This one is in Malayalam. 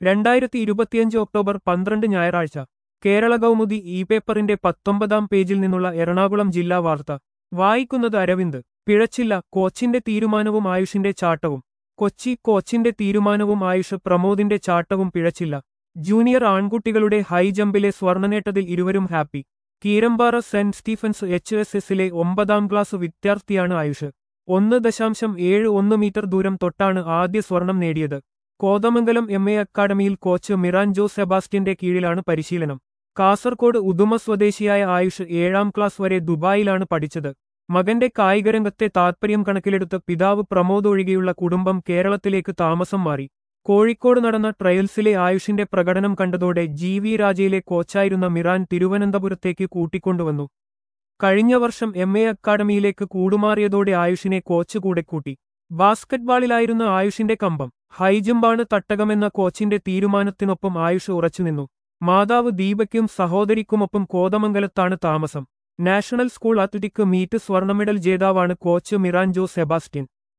രണ്ടായിരത്തി ഇരുപത്തിയഞ്ച് ഒക്ടോബർ പന്ത്രണ്ട് ഞായറാഴ്ച കേരള കൗമുദി ഇ പേപ്പറിന്റെ പത്തൊമ്പതാം പേജിൽ നിന്നുള്ള എറണാകുളം ജില്ലാ വാർത്ത വായിക്കുന്നത് അരവിന്ദ് പിഴച്ചില്ല കോച്ചിന്റെ തീരുമാനവും ആയുഷിന്റെ ചാട്ടവും കൊച്ചി കോച്ചിന്റെ തീരുമാനവും ആയുഷ് പ്രമോദിന്റെ ചാട്ടവും പിഴച്ചില്ല ജൂനിയർ ആൺകുട്ടികളുടെ ഹൈ ജമ്പിലെ സ്വർണ്ണനേട്ടതിൽ ഇരുവരും happy Keerampara Saint Stephen's H S എസിലെ ഒമ്പതാം ക്ലാസ് വിദ്യാർത്ഥിയാണ് ആയുഷ് ഒന്ന് ദശാംശം ഏഴ് ഒന്ന് മീറ്റർ ദൂരം തൊട്ടാണ് ആദ്യ സ്വർണം നേടിയത് കോതമംഗലം എം എ അക്കാഡമിയിൽ കോച്ച് മിറാൻ ജോ സെബാസ്റ്റ്യന്റെ കീഴിലാണ് പരിശീലനം കാസർകോട് ഉദുമ സ്വദേശിയായ ആയുഷ് ഏഴാം ക്ലാസ് വരെ ദുബായിലാണ് പഠിച്ചത് മകന്റെ കായികരംഗത്തെ താത്പര്യം കണക്കിലെടുത്ത് പിതാവ് പ്രമോദ് ഒഴികെയുള്ള കുടുംബം കേരളത്തിലേക്ക് താമസം മാറി കോഴിക്കോട് നടന്ന ട്രയൽസിലെ ആയുഷിന്റെ പ്രകടനം കണ്ടതോടെ ജി വി രാജയിലെ കോച്ചായിരുന്ന മിറാൻ തിരുവനന്തപുരത്തേക്ക് കൂട്ടിക്കൊണ്ടുവന്നു കഴിഞ്ഞ വർഷം എം എ അക്കാഡമിയിലേക്ക് കൂടുമാറിയതോടെ ആയുഷിനെ കോച്ച് കൂടെ കൂട്ടി ബാസ്കറ്റ്ബാളിലായിരുന്ന ആയുഷിന്റെ കമ്പം ഹൈജമ്പാണ് തട്ടകമെന്ന കോച്ചിന്റെ തീരുമാനത്തിനൊപ്പം ആയുഷ് ഉറച്ചുനിന്നു മാതാവ് ദീപയ്ക്കും സഹോദരിക്കുമൊപ്പം കോതമംഗലത്താണ് താമസം നാഷണൽ സ്കൂൾ അത്ലറ്റിക് മീറ്റ് സ്വർണ്ണ മെഡൽ ജേതാവാണ് കോച്ച് മിറാൻ ജോ സെബാസ്റ്റ്യൻ